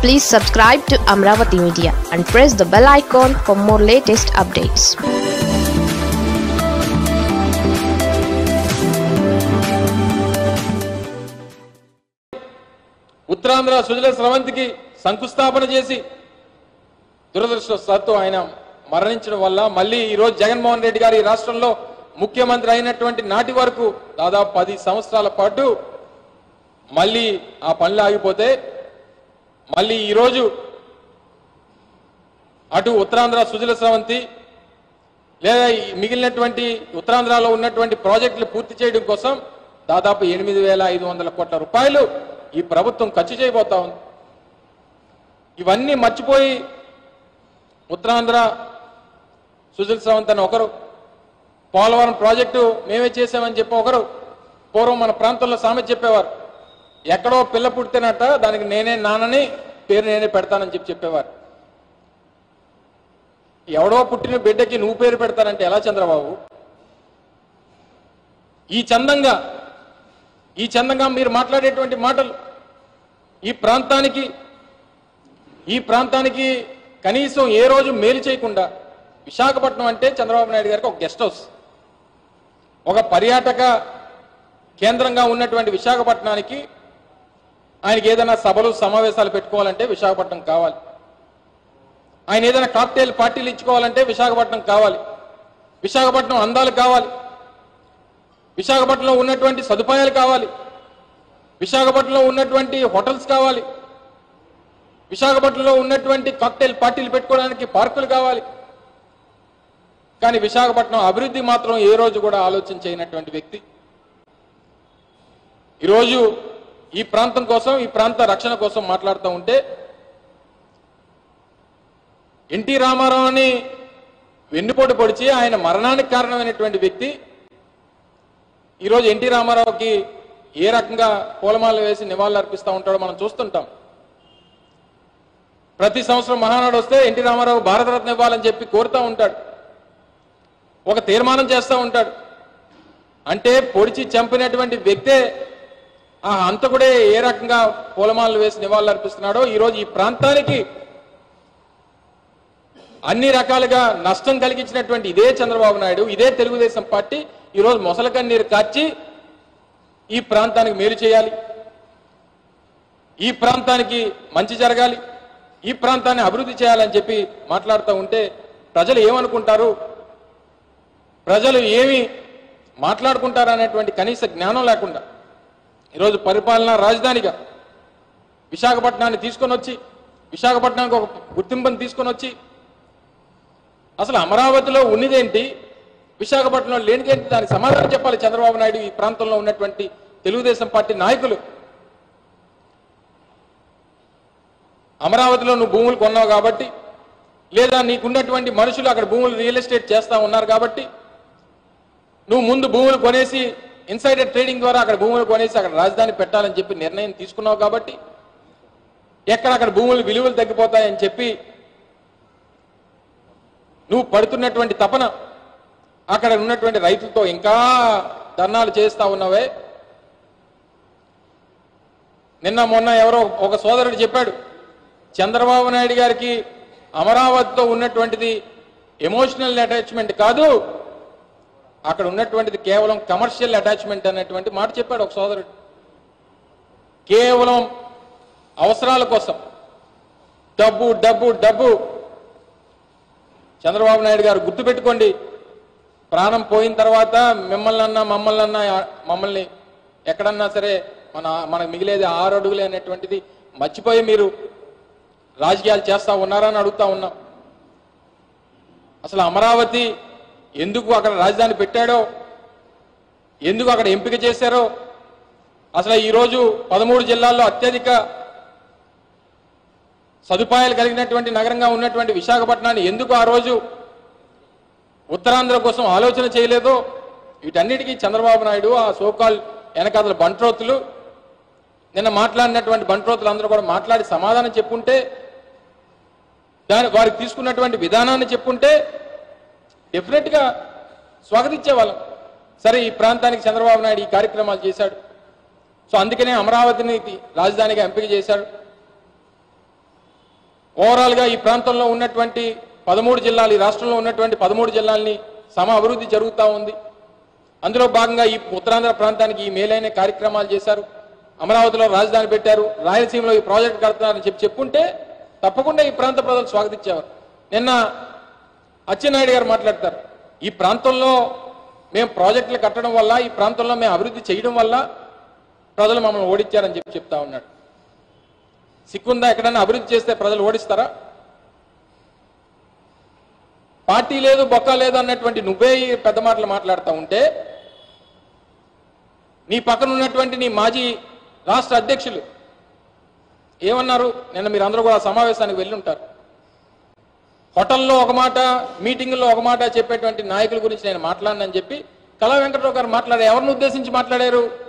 Please subscribe to Amravati Media and press the bell icon for more latest updates. Uttarandhra Sujala స్రవంతికి శంకుస్థాపన చేసి దురదృష్టవశాత్తు ఆయన మరణించడం వల్ల మళ్ళీ ఈరోజు జగన్మోహన్ రెడ్డి గారు ఈ రాష్ట్రంలో ముఖ్యమంత్రి అయినటువంటి నాటి వరకు దాదాపు పది సంవత్సరాల పాటు మళ్ళీ ఆ పనులు ఆగిపోతే మళ్ళీ ఈరోజు అటు ఉత్తరాంధ్ర సుజల స్రవంతి లేదా ఈ మిగిలినటువంటి ఉత్తరాంధ్రలో ఉన్నటువంటి ప్రాజెక్టులు పూర్తి చేయడం కోసం దాదాపు ఎనిమిది వేల ఐదు వందల కోట్ల రూపాయలు ఈ ప్రభుత్వం ఖర్చు చేయబోతా ఉంది ఇవన్నీ మర్చిపోయి ఉత్తరాంధ్ర సుజల్ స్రవంత్ అని ఒకరు పోలవరం ప్రాజెక్టు మేమే చేసామని చెప్పి ఒకరు పూర్వం మన ప్రాంతంలో సామెత చెప్పేవారు ఎక్కడో పిల్ల పుడితేనట దానికి నేనే నాన్నని పేరు నేనే పెడతానని చెప్పి చెప్పేవారు ఎవడో పుట్టిన బిడ్డకి నువ్వు పేరు పెడతానంటే ఎలా చంద్రబాబు ఈ చందంగా ఈ చందంగా మీరు మాట్లాడేటువంటి మాటలు ఈ ప్రాంతానికి ఈ ప్రాంతానికి కనీసం ఏ రోజు మేలు చేయకుండా విశాఖపట్నం అంటే చంద్రబాబు నాయుడు గారికి ఒక గెస్ట్ హౌస్ ఒక పర్యాటక కేంద్రంగా ఉన్నటువంటి విశాఖపట్నానికి ఆయనకి ఏదైనా సభలు సమావేశాలు పెట్టుకోవాలంటే విశాఖపట్నం కావాలి ఆయన ఏదైనా కాక్టైల్ పార్టీలు ఇచ్చుకోవాలంటే విశాఖపట్నం కావాలి విశాఖపట్నం అందాలు కావాలి విశాఖపట్నంలో ఉన్నటువంటి సదుపాయాలు కావాలి విశాఖపట్నంలో ఉన్నటువంటి హోటల్స్ కావాలి విశాఖపట్నంలో ఉన్నటువంటి కాక్టైల్ పార్టీలు పెట్టుకోవడానికి పార్కులు కావాలి కానీ విశాఖపట్నం అభివృద్ధి మాత్రం ఏ రోజు కూడా ఆలోచన చేయనటువంటి వ్యక్తి ఈరోజు ఈ ప్రాంతం కోసం ఈ ప్రాంత రక్షణ కోసం మాట్లాడుతూ ఉంటే ఎన్టీ రామారావుని వెన్నుపోటు పొడిచి ఆయన మరణానికి కారణమైనటువంటి వ్యక్తి ఈరోజు ఎన్టీ రామారావుకి ఏ రకంగా పూలమాల వేసి నివాళులు అర్పిస్తూ ఉంటాడో మనం చూస్తుంటాం ప్రతి సంవత్సరం మహానాడు వస్తే ఎన్టీ రామారావు భారతరత్న ఇవ్వాలని చెప్పి కోరుతూ ఉంటాడు ఒక తీర్మానం చేస్తూ ఉంటాడు అంటే పొడిచి చంపినటువంటి వ్యక్తే ఆ హంతకుడే ఏ రకంగా పూలమాలలు వేసి నివాళులు అర్పిస్తున్నాడో ఈరోజు ఈ ప్రాంతానికి అన్ని రకాలుగా నష్టం కలిగించినటువంటి ఇదే చంద్రబాబు నాయుడు ఇదే తెలుగుదేశం పార్టీ ఈరోజు మొసల కన్నీరు కార్చి ఈ ప్రాంతానికి మేలు చేయాలి ఈ ప్రాంతానికి మంచి జరగాలి ఈ ప్రాంతాన్ని అభివృద్ధి చేయాలని చెప్పి మాట్లాడుతూ ఉంటే ప్రజలు ఏమనుకుంటారు ప్రజలు ఏమి మాట్లాడుకుంటారు అనేటువంటి కనీస జ్ఞానం లేకుండా ఈరోజు పరిపాలనా రాజధానిగా విశాఖపట్నాన్ని తీసుకొని వచ్చి విశాఖపట్నానికి ఒక గుర్తింపుని తీసుకొని వచ్చి అసలు అమరావతిలో ఉన్నదేంటి విశాఖపట్నంలో లేనిదేంటి దానికి సమాధానం చెప్పాలి చంద్రబాబు నాయుడు ఈ ప్రాంతంలో ఉన్నటువంటి తెలుగుదేశం పార్టీ నాయకులు అమరావతిలో నువ్వు భూములు కొన్నావు కాబట్టి లేదా నీకున్నటువంటి మనుషులు అక్కడ భూములు రియల్ ఎస్టేట్ చేస్తా ఉన్నారు కాబట్టి నువ్వు ముందు భూములు కొనేసి ఇన్సైడర్ ట్రేడింగ్ ద్వారా అక్కడ భూములు కొనేసి అక్కడ రాజధాని పెట్టాలని చెప్పి నిర్ణయం తీసుకున్నావు కాబట్టి ఎక్కడ అక్కడ భూములు విలువలు తగ్గిపోతాయని చెప్పి నువ్వు పడుతున్నటువంటి తపన అక్కడ ఉన్నటువంటి రైతులతో ఇంకా ధర్నాలు చేస్తా ఉన్నావే నిన్న మొన్న ఎవరో ఒక సోదరుడు చెప్పాడు చంద్రబాబు నాయుడు గారికి అమరావతితో ఉన్నటువంటిది ఎమోషనల్ అటాచ్మెంట్ కాదు అక్కడ ఉన్నటువంటిది కేవలం కమర్షియల్ అటాచ్మెంట్ అనేటువంటి మాట చెప్పాడు ఒక సోదరుడు కేవలం అవసరాల కోసం డబ్బు డబ్బు డబ్బు చంద్రబాబు నాయుడు గారు గుర్తుపెట్టుకోండి ప్రాణం పోయిన తర్వాత మిమ్మల్ని అన్నా మమ్మల్ని అన్నా మమ్మల్ని ఎక్కడన్నా సరే మన మనకు మిగిలేది ఆరు అడుగులే అనేటువంటిది మర్చిపోయి మీరు రాజకీయాలు చేస్తా ఉన్నారని అడుగుతా ఉన్నాం అసలు అమరావతి ఎందుకు అక్కడ రాజధాని పెట్టాడో ఎందుకు అక్కడ ఎంపిక చేశారో అసలు ఈరోజు పదమూడు జిల్లాల్లో అత్యధిక సదుపాయాలు కలిగినటువంటి నగరంగా ఉన్నటువంటి విశాఖపట్నాన్ని ఎందుకు ఆ రోజు ఉత్తరాంధ్ర కోసం ఆలోచన చేయలేదో వీటన్నిటికీ చంద్రబాబు నాయుడు ఆ సోకాల్ వెనకాతల బంట్రోతులు నిన్న మాట్లాడినటువంటి బంట్రోతులు అందరూ కూడా మాట్లాడి సమాధానం చెప్పుంటే దాని వారికి తీసుకున్నటువంటి విధానాన్ని చెప్పుంటే డెఫినెట్గా స్వాగతించే వాళ్ళం సరే ఈ ప్రాంతానికి చంద్రబాబు నాయుడు ఈ కార్యక్రమాలు చేశాడు సో అందుకనే అమరావతిని రాజధానిగా ఎంపిక చేశాడు ఓవరాల్ గా ఈ ప్రాంతంలో ఉన్నటువంటి పదమూడు జిల్లాలు ఈ రాష్ట్రంలో ఉన్నటువంటి పదమూడు జిల్లాల్ని సమ అభివృద్ధి జరుగుతూ ఉంది అందులో భాగంగా ఈ ఉత్తరాంధ్ర ప్రాంతానికి ఈ మేలైన కార్యక్రమాలు చేశారు అమరావతిలో రాజధాని పెట్టారు రాయలసీమలో ఈ ప్రాజెక్ట్ కడుతున్నారని చెప్పి చెప్పుంటే తప్పకుండా ఈ ప్రాంత ప్రజలు స్వాగతించేవారు నిన్న అచ్చెన్నాయుడు గారు మాట్లాడతారు ఈ ప్రాంతంలో మేము ప్రాజెక్టులు కట్టడం వల్ల ఈ ప్రాంతంలో మేము అభివృద్ధి చేయడం వల్ల ప్రజలు మమ్మల్ని ఓడించారని చెప్పి చెప్తా ఉన్నాడు సిక్కుందా ఎక్కడన్నా అభివృద్ధి చేస్తే ప్రజలు ఓడిస్తారా పార్టీ లేదు బొక్క లేదు అన్నటువంటి నువ్వే ఈ పెద్ద మాటలు మాట్లాడుతూ ఉంటే నీ పక్కన ఉన్నటువంటి నీ మాజీ రాష్ట్ర అధ్యక్షులు ఏమన్నారు నిన్న మీరు అందరూ కూడా సమావేశానికి వెళ్ళి ఉంటారు హోటల్లో ఒక మాట మీటింగుల్లో ఒక మాట చెప్పేటువంటి నాయకుల గురించి నేను మాట్లాడినని చెప్పి కళా వెంకటరావు గారు మాట్లాడారు ఎవరిని ఉద్దేశించి మాట్లాడారు